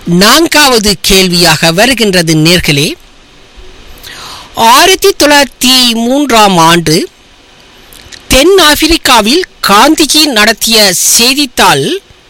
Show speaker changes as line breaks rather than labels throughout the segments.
நான்காவது கேள்வியாக வருகின்றது நேர்களே ஆயிரத்தி தொள்ளாயிரத்தி மூன்றாம் ஆண்டு தென் ஆப்பிரிக்காவில் காந்திஜி நடத்திய செய்தித்தாள்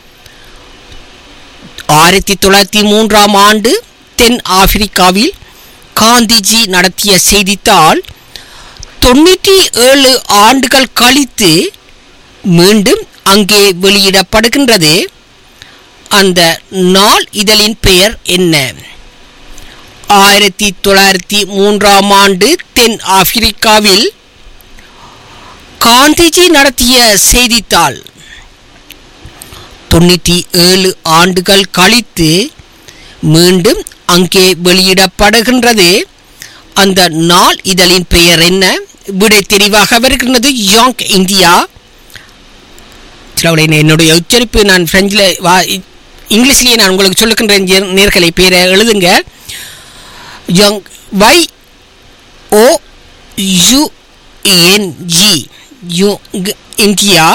ஆயிரத்தி தொள்ளாயிரத்தி மூன்றாம் ஆண்டு தென் ஆப்பிரிக்காவில் காந்திஜி நடத்திய செய்தித்தாள் தொண்ணூற்றி ஏழு ஆண்டுகள் கழித்து மீண்டும் அங்கே வெளியிடப்படுகின்றது அந்த நாள் இதழின் பெயர் என்ன ஆயிரத்தி தொள்ளாயிரத்தி மூன்றாம் ஆண்டு தென் ஆப்பிரிக்காவில் காந்திஜி நடத்திய செய்தித்தாள் தொண்ணூற்றி ஏழு ஆண்டுகள் கழித்து மீண்டும் அங்கே வெளியிடப்படுகின்றது அந்த நாள் இதழின் பெயர் என்ன விடை தெரிவாக வருகின்றது யாங் இந்தியா சிலவுடைய என்னுடைய உச்சரிப்பு நான் பிரெஞ்சில் வா இங்கிலீஷ்லேயே நான் உங்களுக்கு சொல்லுகின்றேன் ஜே- நேர்களை பேரை எழுதுங்க young Y O U N G young India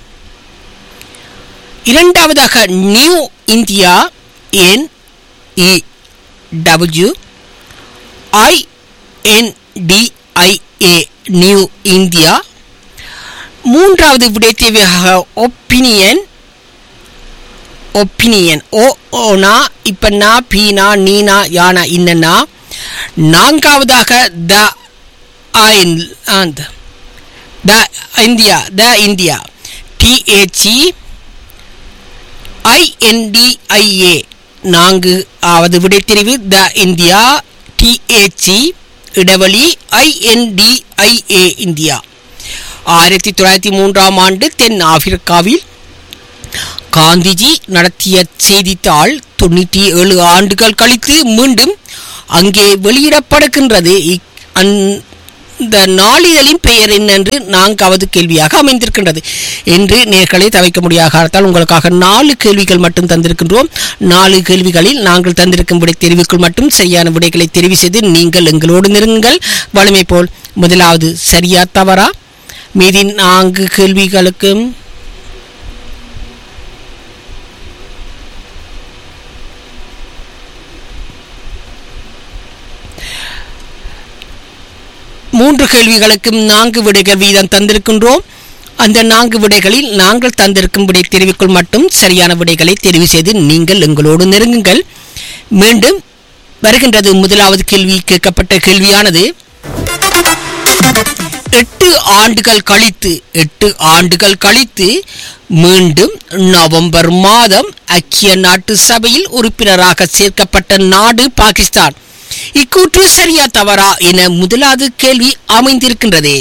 இரண்டாவதாக new India N E W I N D I A new India மூன்றாவது விடைத்தேவையாக ஒப்பினியன் ஒப்பினியன் ஓ ஓனா இப்ப நா பீனா நீனா யானா இன்னனா நான்காவதாக the the India the India T H E I N D I A நான்கு ஆவது விடைத்தெரிவு த இந்தியா டிஹெச்இ இடைவெளி ஐஎன்டிஐஏ இந்தியா ஆயிரத்தி தொள்ளாயிரத்தி மூன்றாம் ஆண்டு தென் ஆப்பிரிக்காவில் காந்திஜி நடத்திய செய்தித்தாள் தொண்ணூற்றி ஏழு ஆண்டுகள் கழித்து மீண்டும் அங்கே வெளியிடப்படுகின்றது இ- அந்த நாளிதழின் பெயர் என்னென்று நான்காவது கேள்வியாக அமைந்திருக்கின்றது என்று நேர்களை தவிர்க்க முடியாத காரணத்தால் உங்களுக்காக நாலு கேள்விகள் மட்டும் தந்திருக்கின்றோம் நாலு கேள்விகளில் நாங்கள் தந்திருக்கும் விடை தெரிவுக்குள் மட்டும் சரியான விடைகளை தெரிவு செய்து நீங்கள் எங்களோடு நெருங்குங்கள் வலிமை போல் முதலாவது சரியா தவறா மீதி நான்கு கேள்விகளுக்கும் மூன்று கேள்விகளுக்கும் நான்கு விடைகள் வீதம் தந்திருக்கின்றோம் அந்த நான்கு விடைகளில் நாங்கள் தந்திருக்கும் விடை தெரிவிக்குள் மட்டும் சரியான விடைகளை தெரிவு செய்து நீங்கள் எங்களோடு நெருங்குங்கள் மீண்டும் வருகின்றது முதலாவது கேள்வி கேட்கப்பட்ட கேள்வியானது எட்டு ஆண்டுகள் கழித்து எட்டு ஆண்டுகள் கழித்து மீண்டும் நவம்பர் மாதம் ஐக்கிய நாட்டு சபையில் உறுப்பினராக சேர்க்கப்பட்ட நாடு பாகிஸ்தான் இக்கூற்று சரியா தவறா என முதலாவது கேள்வி அமைந்திருக்கின்றது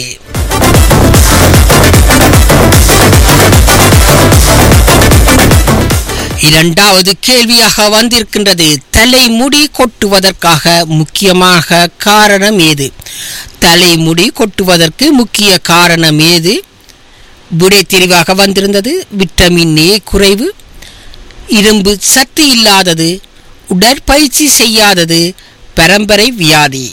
இரண்டாவது கேள்வியாக வந்திருக்கின்றது தலைமுடி கொட்டுவதற்காக முக்கியமாக காரணம் ஏது தலைமுடி கொட்டுவதற்கு முக்கிய காரணம் ஏது விடை தெரிவாக வந்திருந்தது விட்டமின் ஏ குறைவு இரும்பு சத்து இல்லாதது உடற்பயிற்சி செய்யாதது பரம்பரை வியாதி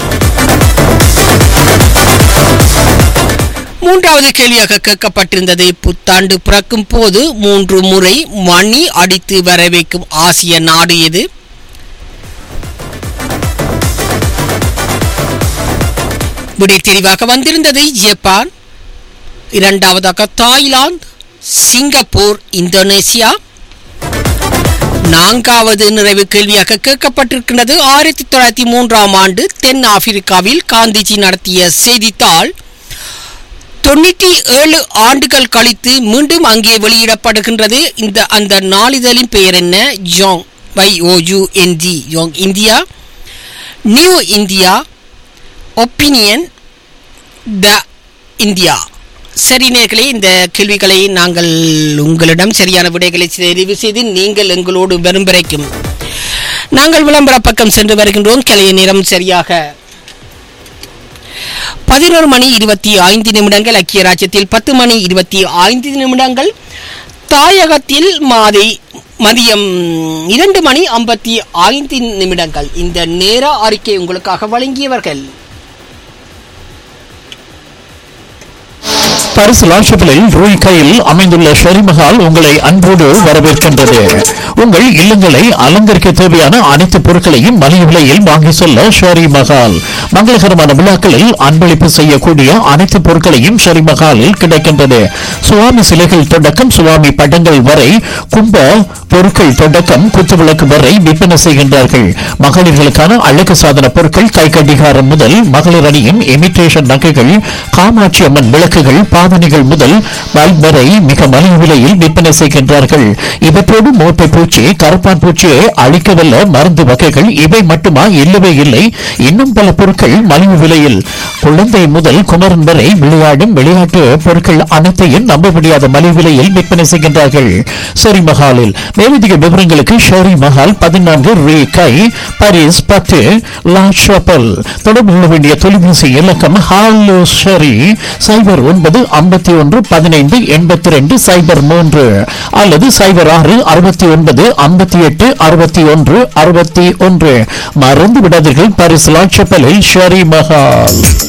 மூன்றாவது கேள்வியாக கேட்கப்பட்டிருந்தது புத்தாண்டு பிறக்கும் போது மூன்று முறை மணி அடித்து வரவைக்கும் ஆசிய நாடு எது விடை தெரிவாக வந்திருந்தது ஜப்பான் இரண்டாவதாக தாய்லாந்து சிங்கப்பூர் இந்தோனேசியா நான்காவது நிறைவு கேள்வியாக கேட்கப்பட்டிருக்கின்றது ஆயிரத்தி தொள்ளாயிரத்தி மூன்றாம் ஆண்டு தென் ஆப்பிரிக்காவில் காந்திஜி நடத்திய செய்தித்தாள் தொண்ணூற்றி ஏழு ஆண்டுகள் கழித்து மீண்டும் அங்கே வெளியிடப்படுகின்றது இந்த அந்த நாளிதழின் பெயர் என்ன ஜோங் Y O U N G young India new India opinion the India சரி நேர்களே இந்த கேள்விகளை நாங்கள் உங்களிடம் சரியான விடைகளை தெரிவு செய்து நீங்கள் எங்களோடு வரும் வரைக்கும் நாங்கள் விளம்பர பக்கம் சென்று வருகின்றோம் கிளைய நேரம் சரியாக பதினோரு மணி இருபத்தி ஐந்து நிமிடங்கள் ஐக்கிய ராஜ்யத்தில் பத்து மணி இருபத்தி ஐந்து நிமிடங்கள் தாயகத்தில் மாதை மதியம் இரண்டு மணி ஐம்பத்தி ஐந்து நிமிடங்கள் இந்த நேர அறிக்கை உங்களுக்காக வழங்கியவர்கள்
பரிசு லாஷபிளில் ரூய் கையில் அமைந்துள்ள ஷெரிமஹால் உங்களை அன்போடு வரவேற்கின்றது உங்கள் இல்லங்களை அலங்கரிக்க தேவையான அனைத்து பொருட்களையும் மலிவு விலையில் வாங்கி செல்ல ஷெரி மஹால் மங்களகரமான விழாக்களில் அன்பளிப்பு செய்யக்கூடிய அனைத்து பொருட்களையும் ஷெரி மஹாலில் கிடைக்கின்றது சுவாமி சிலைகள் தொடக்கம் சுவாமி படங்கள் வரை கும்ப பொருட்கள் தொடக்கம் குத்துவிளக்கு வரை விற்பனை செய்கின்றார்கள் மகளிர்களுக்கான அழகு சாதன பொருட்கள் கை கடிகாரம் முதல் மகளிர் அணியும் இமிட்டேஷன் நகைகள் காமாட்சி அம்மன் விளக்குகள் பாவனைகள் முதல் பல்ப் வரை மிக மலிவு விலையில் விற்பனை செய்கின்றார்கள் இவற்றோடு மூட்டை பூச்சி கருப்பான் பூச்சியை அழிக்கவல்ல மருந்து வகைகள் இவை மட்டுமா இல்லவே இல்லை இன்னும் பல பொருட்கள் மலிவு விலையில் குழந்தை முதல் குமரன் வரை விளையாடும் விளையாட்டு பொருட்கள் அனைத்தையும் நம்ப முடியாத மலிவு விலையில் விற்பனை செய்கின்றார்கள் ஷெரி மஹாலில் மேலதிக விவரங்களுக்கு ஷெரி மஹால் பதினான்கு ரீ கை பாரிஸ் பத்து லா ஷாப்பல் தொடர்பு கொள்ள வேண்டிய தொலைபேசி இலக்கம் ஹாலோ ஷெரி சைபர் ஒன்பது ஐம்பத்தி ஒன்று பதினைந்து எண்பத்தி ரெண்டு சைபர் மூன்று அல்லது சைபர் ஆறு அறுபத்தி ஒன்பது ஐம்பத்தி எட்டு அறுபத்தி ஒன்று அறுபத்தி ஒன்று மறந்து விடாதீர்கள் பாரிஸ் லா ஷாப்பலில் ஷெரி மஹால்